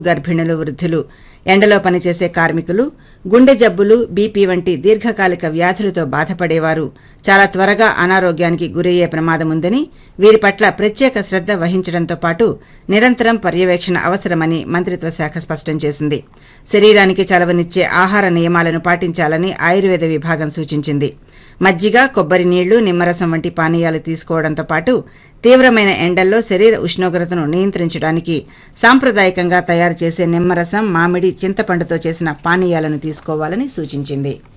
గర్భిణులు వృద్ధులు ఎండలో పనిచేసే కార్మికులు గుండె జబ్బులు బీపీ వంటి దీర్ఘకాలిక వ్యాధులతో బాధపడేవారు చాలా త్వరగా అనారోగ్యానికి గురయ్యే ప్రమాదం ఉందని వీరి పట్ల ప్రత్యేక శ్రద్ధ వహించడంతో పాటు నిరంతరం పర్యవేక్షణ అవసరమని మంత్రిత్వ శాఖ స్పష్టం చేసింది శరీరానికి చలవనిచ్చే ఆహార నియమాలను పాటించాలని ఆయుర్వేద విభాగం సూచించింది మజ్జిగ కొబ్బరి నీళ్లు నిమ్మరసం వంటి పానీయాలు తీసుకోవడంతో పాటు తీవ్రమైన ఎండల్లో శరీర ఉష్ణోగ్రతను నియంత్రించడానికి సాంప్రదాయకంగా తయారు చేసే నిమ్మరసం మామిడి చింతపండుతో చేసిన పానీయాలను తీసుకోవాలని సూచించింది